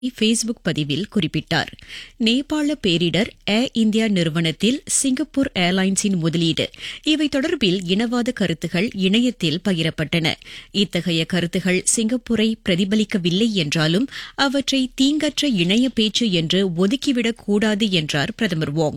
Facebook பதிவில் குறிப்பிட்டார் நேபாள பேரிடர் ஏர் இந்தியா நிறுவனத்தில் சிங்கப்பூர் ஏர்லைன்ஸின் முதலீடு இவை தொடர்பில் இனவாத கருத்துகள் இணையத்தில் பகிரப்பட்டன இத்தகைய கருத்துகள் சிங்கப்பூரை பிரதிபலிக்கவில்லை என்றாலும் அவற்றை தீங்கற்ற இணைய பேச்சு என்று ஒதுக்கிவிடக் கூடாது என்றார் பிரதமர் வோங்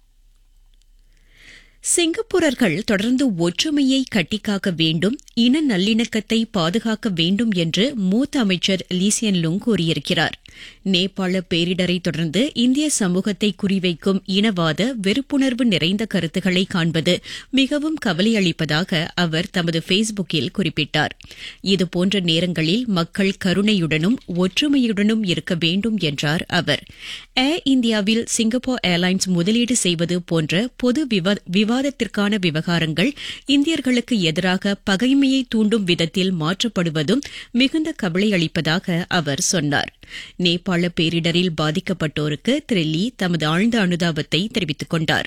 சிங்கப்பூரர்கள் தொடர்ந்து ஒற்றுமையை கட்டிக்காக்க வேண்டும் இன நல்லிணக்கத்தை பாதுகாக்க வேண்டும் என்று மூத்த அமைச்சர் லீசியன் லுங் கூறியிருக்கிறார் நேபாள பேரிடரை தொடர்ந்து இந்திய சமூகத்தை குறிவைக்கும் இனவாத வெறுப்புணர்வு நிறைந்த கருத்துக்களை காண்பது மிகவும் கவலையளிப்பதாக அவர் தமது ஃபேஸ்புக்கில் குறிப்பிட்டார் இதுபோன்ற நேரங்களில் மக்கள் கருணையுடனும் ஒற்றுமையுடனும் இருக்க வேண்டும் என்றார் அவர் ஏர் இந்தியாவில் சிங்கப்பூர் ஏர்லைன்ஸ் முதலீடு செய்வது போன்ற பொது விவாதத்திற்கான விவகாரங்கள் இந்தியர்களுக்கு எதிராக பகைமையை தூண்டும் விதத்தில் மாற்றப்படுவதும் மிகுந்த கவலையளிப்பதாக அவர் சொன்னார் நேபாள பேரிடரில் பாதிக்கப்பட்டோருக்கு திரு லீ தமது ஆழ்ந்த அனுதாபத்தை தெரிவித்துக் கொண்டார்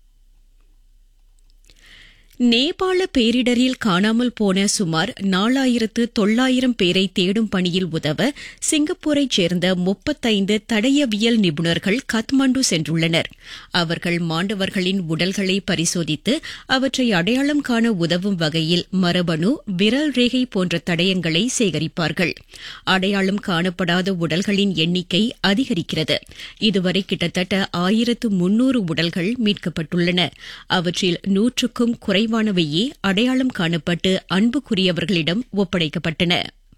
நேபாள பேரிடரில் காணாமல் போன சுமார் நாலாயிரத்து தொள்ளாயிரம் பேரை தேடும் பணியில் உதவ சிங்கப்பூரைச் சேர்ந்த முப்பத்தைந்து தடயவியல் நிபுணர்கள் கத்மண்டு சென்றுள்ளனர் அவர்கள் மாண்டவர்களின் உடல்களை பரிசோதித்து அவற்றை அடையாளம் காண உதவும் வகையில் மரபணு விரல் ரேகை போன்ற தடயங்களை சேகரிப்பார்கள் அடையாளம் காணப்படாத உடல்களின் எண்ணிக்கை அதிகரிக்கிறது இதுவரை கிட்டத்தட்ட ஆயிரத்து முன்னூறு உடல்கள் மீட்கப்பட்டுள்ளன அவற்றில் நூற்றுக்கும் குறை குறைவானவையே அடையாளம் காணப்பட்டு அன்புக்குரியவர்களிடம் ஒப்படைக்கப்பட்டன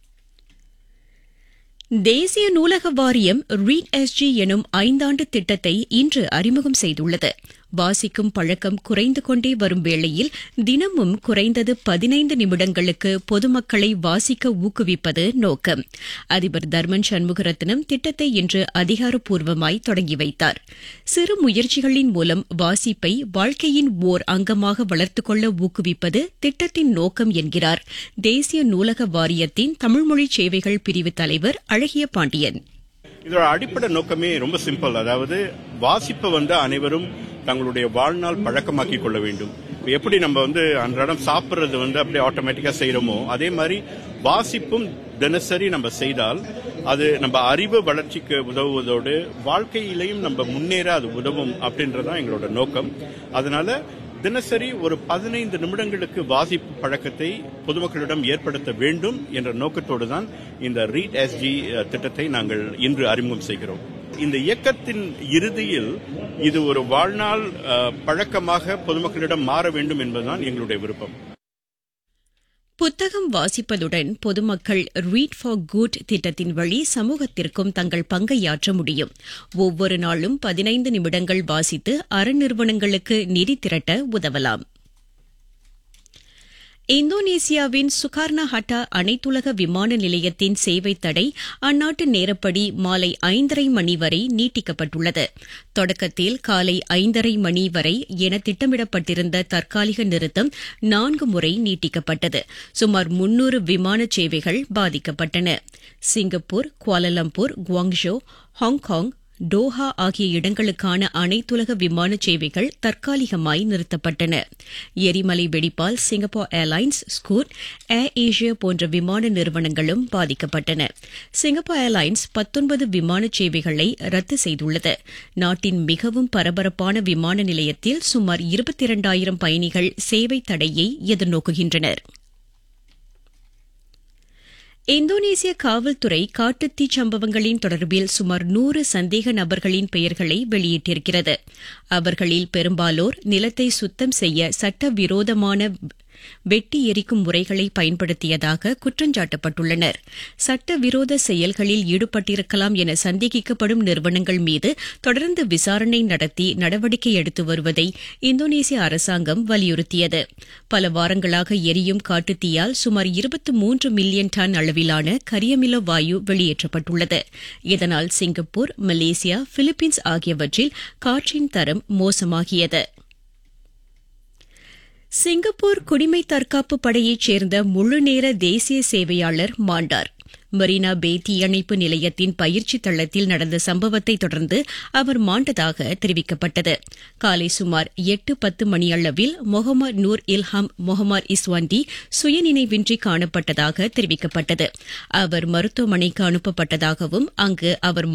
தேசிய நூலக வாரியம் ரீட் எஸ்ஜி எனும் ஐந்தாண்டு திட்டத்தை இன்று அறிமுகம் செய்துள்ளது வாசிக்கும் பழக்கம் குறைந்து கொண்டே வரும் வேளையில் தினமும் குறைந்தது பதினைந்து நிமிடங்களுக்கு பொதுமக்களை வாசிக்க ஊக்குவிப்பது நோக்கம் அதிபர் தர்மன் சண்முகரத்னம் திட்டத்தை இன்று அதிகாரப்பூர்வமாய் தொடங்கி வைத்தார் சிறு முயற்சிகளின் மூலம் வாசிப்பை வாழ்க்கையின் ஓர் அங்கமாக வளர்த்துக் கொள்ள ஊக்குவிப்பது திட்டத்தின் நோக்கம் என்கிறார் தேசிய நூலக வாரியத்தின் தமிழ்மொழி சேவைகள் பிரிவு தலைவர் அழகிய பாண்டியன் இதோட அடிப்படை நோக்கமே ரொம்ப சிம்பிள் அதாவது வாசிப்பை வந்து அனைவரும் தங்களுடைய வாழ்நாள் பழக்கமாக்கி கொள்ள வேண்டும் எப்படி நம்ம வந்து அன்றாடம் சாப்பிட்றது வந்து அப்படியே ஆட்டோமேட்டிக்கா செய்யறோமோ அதே மாதிரி வாசிப்பும் தினசரி நம்ம செய்தால் அது நம்ம அறிவு வளர்ச்சிக்கு உதவுவதோடு வாழ்க்கையிலையும் நம்ம முன்னேற அது உதவும் அப்படின்றதான் எங்களோட நோக்கம் அதனால தினசரி ஒரு பதினைந்து நிமிடங்களுக்கு வாசிப்பு பழக்கத்தை பொதுமக்களிடம் ஏற்படுத்த வேண்டும் என்ற நோக்கத்தோடு தான் இந்த ரீட் எஸ்ஜி திட்டத்தை நாங்கள் இன்று அறிமுகம் செய்கிறோம் இந்த இயக்கத்தின் இறுதியில் இது ஒரு வாழ்நாள் பழக்கமாக பொதுமக்களிடம் மாற வேண்டும் என்பதுதான் எங்களுடைய விருப்பம் புத்தகம் வாசிப்பதுடன் பொதுமக்கள் ரீட் ஃபார் குட் திட்டத்தின் வழி சமூகத்திற்கும் தங்கள் பங்கையாற்ற முடியும் ஒவ்வொரு நாளும் பதினைந்து நிமிடங்கள் வாசித்து அறநிறுவனங்களுக்கு நிதி திரட்ட உதவலாம் இந்தோனேசியாவின் சுகார்னா ஹட்டா அனைத்துலக விமான நிலையத்தின் சேவை தடை அந்நாட்டு நேரப்படி மாலை ஐந்தரை மணி வரை நீட்டிக்கப்பட்டுள்ளது தொடக்கத்தில் காலை ஐந்தரை மணி வரை என திட்டமிடப்பட்டிருந்த தற்காலிக நிறுத்தம் நான்கு முறை நீட்டிக்கப்பட்டது சுமார் முன்னூறு விமான சேவைகள் பாதிக்கப்பட்டன Singapore Kuala Lumpur Guangzhou Hong Kong Doha ஆகிய இடங்களுக்கான அனைத்துலக விமான சேவைகள் தற்காலிகமாய் நிறுத்தப்பட்டன எரிமலை வெடிப்பால் Singapore Airlines Scoot AirAsia போன்ற விமான நிறுவனங்களும் பாதிக்கப்பட்டன சிங்கப்பூர் ஏர்லைன்ஸ் பத்தொன்பது விமான சேவைகளை ரத்து செய்துள்ளது நாட்டின் மிகவும் பரபரப்பான விமான நிலையத்தில் சுமார் இருபத்தி இரண்டாயிரம் பயணிகள் சேவை தடையை எதிர்நோக்குகின்றனர் இந்தோனேசிய காவல்துறை காட்டுத்தீ சம்பவங்களின் தொடர்பில் சுமார் நூறு சந்தேக நபர்களின் பெயர்களை வெளியிட்டிருக்கிறது அவர்களில் பெரும்பாலோர் நிலத்தை சுத்தம் செய்ய சட்டவிரோதமான வெட்டி எரிக்கும் முறைகளை பயன்படுத்தியதாக குற்றஞ்சாட்டப்பட்டுள்ளனர் சட்டவிரோத செயல்களில் ஈடுபட்டிருக்கலாம் என சந்தேகிக்கப்படும் நிறுவனங்கள் மீது தொடர்ந்து விசாரணை நடத்தி நடவடிக்கை எடுத்து வருவதை இந்தோனேசிய அரசாங்கம் வலியுறுத்தியது பல வாரங்களாக எரியும் காட்டுத்தீயால் சுமார் இருபத்தி மூன்று மில்லியன் டன் அளவிலான கரியமில வாயு வெளியேற்றப்பட்டுள்ளது இதனால் சிங்கப்பூர் மலேசியா பிலிப்பீன்ஸ் ஆகியவற்றில் காற்றின் தரம் மோசமாகியது சிங்கப்பூர் குடிமை தற்காப்பு படையைச் சேர்ந்த முழுநேர தேசிய சேவையாளர் மாண்டார் மெரினா பே தீயணைப்பு நிலையத்தின் பயிற்சி தளத்தில் நடந்த சம்பவத்தை தொடர்ந்து அவர் மாண்டதாக தெரிவிக்கப்பட்டது காலை சுமார் எட்டு பத்து மணியளவில் முகமது நூர் இல்ஹாம் முகமது இஸ்வாண்டி சுயநினைவின்றி காணப்பட்டதாக தெரிவிக்கப்பட்டது அவர் மருத்துவமனைக்கு அனுப்பப்பட்டதாகவும் அங்கு அவர்